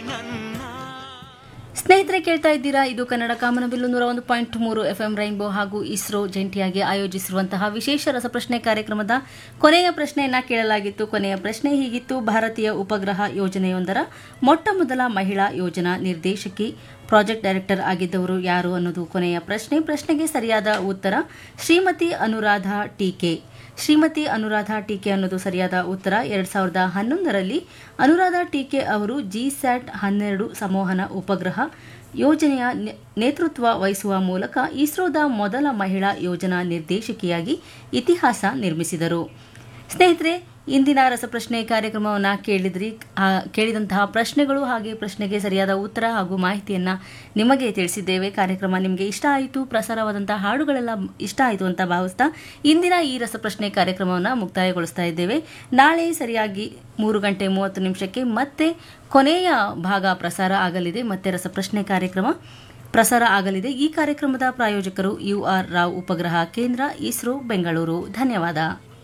ಸ್ನೇಹಿತರೆ ಕೇಳ್ತಾ ಇದ್ದೀರಾ ಇದು ಕನ್ನಡ ಕಾಮನಬಿಲ್ಲು ನೂರ ಒಂದು ಪಾಯಿಂಟ್ ಮೂರು ಎಫ್ಎಂ ರೈನ್ಬೋ ಹಾಗೂ ಇಸ್ರೋ ಜಂಟಿಯಾಗಿ ಆಯೋಜಿಸಿರುವಂತಹ ವಿಶೇಷ ರಸಪ್ರಶ್ನೆ ಕಾರ್ಯಕ್ರಮದ ಕೊನೆಯ ಪ್ರಶ್ನೆಯನ್ನ ಕೇಳಲಾಗಿತ್ತು ಕೊನೆಯ ಪ್ರಶ್ನೆ ಹೀಗಿತ್ತು ಭಾರತೀಯ ಉಪಗ್ರಹ ಯೋಜನೆಯೊಂದರ ಮೊಟ್ಟ ಮೊದಲ ಮಹಿಳಾ ಯೋಜನಾ ನಿರ್ದೇಶಕಿ ಪ್ರಾಜೆಕ್ಟ್ ಡೈರೆಕ್ಟರ್ ಆಗಿದ್ದವರು ಯಾರು ಅನ್ನೋದು ಕೊನೆಯ ಪ್ರಶ್ನೆ ಪ್ರಶ್ನೆಗೆ ಸರಿಯಾದ ಉತ್ತರ ಶ್ರೀಮತಿ ಅನುರಾಧ ಟೀಕೆ ಶ್ರೀಮತಿ ಅನುರಾಧ ಟೀಕೆ ಅನ್ನೋದು ಸರಿಯಾದ ಉತ್ತರ ಎರಡ್ ಸಾವಿರದ ಹನ್ನೊಂದರಲ್ಲಿ ಅನುರಾಧ ಟೀಕೆ ಅವರು ಜಿಸ್ಯಾಟ್ ಹನ್ನೆರಡು ಸಂವಹನ ಉಪಗ್ರಹ ಯೋಜನೆಯ ನೆ- ನೇತೃತ್ವ ವಹಿಸುವ ಮೂಲಕ ಇಸ್ರೋದ ಮೊದಲ ಮಹಿಳಾ ಯೋಜನಾ ನಿರ್ದೇಶಕಿಯಾಗಿ ಇತಿಹಾಸ ನಿರ್ಮಿಸಿದರು ಸ್ನೇಹಿತರೆ ಇಂದಿನ ರಸಪ್ರಶ್ನೆ ಕಾರ್ಯಕ್ರಮವನ್ನು ಕೇಳಿದ್ರಿ ಆ, ಕೇಳಿದಂತಹ ಪ್ರಶ್ನೆಗಳು ಹಾಗೆ ಪ್ರಶ್ನೆಗೆ ಸರಿಯಾದ ಉತ್ತರ ಹಾಗೂ ಮಾಹಿತಿಯನ್ನ ನಿಮಗೆ ತಿಳಿಸಿದ್ದೇವೆ ಕಾರ್ಯಕ್ರಮ ನಿಮಗೆ ಇಷ್ಟ ಆಯಿತು ಪ್ರಸಾರವಾದಂತಹ ಹಾಡುಗಳೆಲ್ಲ ಇಷ್ಟ ಆಯಿತು ಅಂತ ಭಾವಿಸ್ತಾ ಇಂದಿನ ಈ ರಸಪ್ರಶ್ನೆ ಕಾರ್ಯಕ್ರಮವನ್ನು ಮುಕ್ತಾಯಗೊಳಿಸ್ತಾ ಇದ್ದೇವೆ ನಾಳೆ ಸರಿಯಾಗಿ ಮೂರು ಗಂಟೆ ಮೂವತ್ತು ನಿಮಿಷಕ್ಕೆ ಮತ್ತೆ ಕೊನೆಯ ಭಾಗ ಪ್ರಸಾರ ಆಗಲಿದೆ ಮತ್ತೆ ರಸಪ್ರಶ್ನೆ ಕಾರ್ಯಕ್ರಮ ಪ್ರಸಾರ ಆಗಲಿದೆ ಈ ಕಾರ್ಯಕ್ರಮದ ಪ್ರಾಯೋಜಕರು ಯು ಆರ್ ರಾವ್ ಉಪಗ್ರಹ ಕೇಂದ್ರ ಇಸ್ರೋ ಬೆಂಗಳೂರು ಧನ್ಯವಾದ